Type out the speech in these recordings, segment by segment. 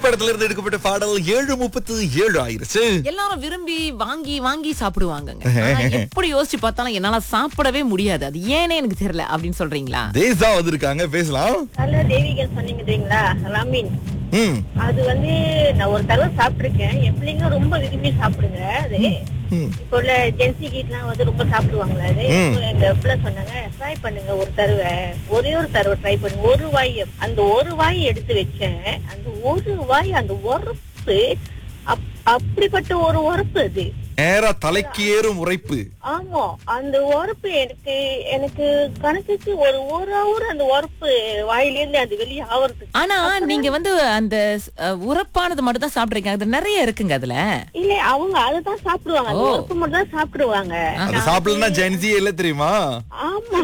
திரைப்படத்துல இருந்து எடுக்கப்பட்ட பாடல் ஏழு முப்பத்து ஏழு ஆயிருச்சு எல்லாரும் விரும்பி வாங்கி வாங்கி சாப்பிடுவாங்கங்க ஆனா எப்படி யோசிச்சு பார்த்தாலும் என்னால சாப்பிடவே முடியாது அது ஏனே எனக்கு தெரியல அப்படின்னு சொல்றீங்களா தேசா வந்திருக்காங்க பேசலாம் நல்ல தேவிகள் சொன்னீங்க தெரியுங்களா ரமீன் ம் அது வந்து நான் ஒரு தடவை சாப்பிட்டிருக்கேன் என் பிள்ளைங்க ரொம்ப விரும்பி சாப்பிடுங்க அது ம். இப்போ உள்ள ஜென்சி கீட்லாம் வந்து ரொம்ப சாப்பிடுவாங்களா அது ம். எங்க பிள்ளை சொன்னாங்க ட்ரை பண்ணுங்க ஒரு தடவை ஒரே ஒரு தடவை ட்ரை பண்ணுங்க ஒரு வாய் அந்த ஒரு வாய் எடுத்து வச்சேன் அந்த ஒரு வாய் அந்த உரப்பு அப்- அப்படிப்பட்ட ஒரு உரப்பு அது நேரா தலைக்கு ஏறும் உரைப்பு ஆமா அந்த உரப்பு எனக்கு எனக்கு கணக்குக்கு ஒரு ஒரு ஹவர் அந்த உரப்பு வாயிலிருந்து அது வெளியே ஆவறதுக்கு ஆனா நீங்க வந்து அந்த அஹ், உரப்பானது மட்டும் தான் சாப்பிடுறீங்க அது நிறைய இருக்குங்க அதுல இல்ல அவங்க அதுதான் சாப்பிடுவாங்க அந்த ஓ. உரப்பு மட்டும் தான் சாப்பிடுவாங்க அது சாப்பிடலன்னா ஜென்சியே இல்ல தெரியுமா ஆமா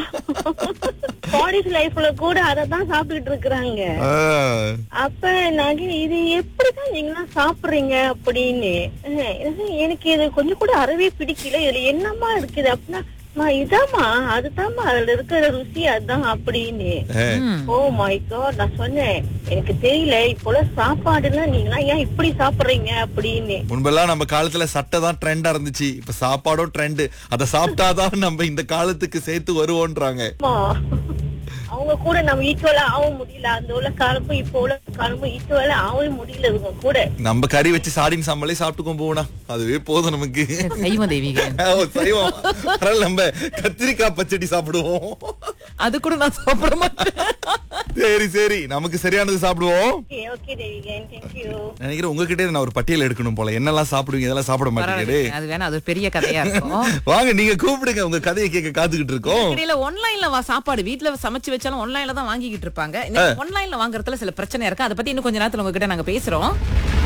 காலேஜ் லைஃப்ல கூட அதை தான் சாப்பிட்டுட்டு இருக்கிறாங்க ஆ. அப்ப நாங்க இது எப்படிதான் நீங்களாம் சாப்பிடுறீங்க அப்படின்னு அஹ் எனக்கு இது கொஞ்சம் கூட அறவே பிடிக்கல இதுல என்னம்மா இருக்குது அப்படின்னா "அம்மா, இதாம்மா அதுதாம்மா அதுல இருக்கிற ருசி அதான் அப்படின்னு ம். ஓ மை காட் நான் சொன்னேன் எனக்கு தெரியல இப்போல சாப்பாடுலாம் நீங்களாம் ஏன் இப்படி சாப்பிடுறீங்க அப்படின்னு முன்பெல்லாம் நம்ம காலத்துல சட்டை தான் ட்ரெண்டா இருந்துச்சு இப்ப சாப்பாடும் ட்ரெண்ட் அதை சாப்பிட்டாதான் நம்ம இந்த காலத்துக்கு சேர்த்து வருவோன்றாங்க ஆமா. அவங்க கூட நம்ம ஈக்குவலா ஆக முடியல அந்த உள்ள காலமும் இப்போ உள்ள காலமும் ஈக்குவலா ஆகவே முடியல இவங்க கூட நம்ம கறி வச்சு சாடின் சாம்பலே சாப்பிட்டுக்கோம் போனா அதுவே போதும் நமக்கு சைவ தெய்வீகன் ஓ, சரிவா அதனால நம்ம கத்திரிக்காய் பச்சடி சாப்பிடுவோம் அது கூட நான் சாப்பிட மாட்டேன் சரி சரி நமக்கு சரியானது சாப்பிடுவோம் ஓகே ஓகே தேவிகன் தேங்க்யூ நினைக்கிறேன் உங்ககிட்ட நான் ஒரு பட்டியல் எடுக்கணும் போல என்னெல்லாம் சாப்பிடுவீங்க இதெல்லாம் சாப்பிட மாட்டேங்கிறே பரவாயில்லை. அது வேணா அது ஒரு பெரிய கதையா இருக்கும் வாங்க நீங்க கூப்பிடுங்க உங்க கதையை கேட்க காத்துக்கிட்டு இருக்கோம் இடையில ஆன்லைன்ல வா சாப்பாடு வீட்ல சமைச்சு வச்சாலும் ஆன்லைன்ல தான் வாங்கிக்கிட்டு இருப்பாங்க ஆன்லைன்ல வாங்குறதுல சில பிரச்சனை இருக்கு அதை பத்தி இன்னும் கொஞ்ச நேரத்துல உங்ககிட்ட நாங்க பேசுறோம்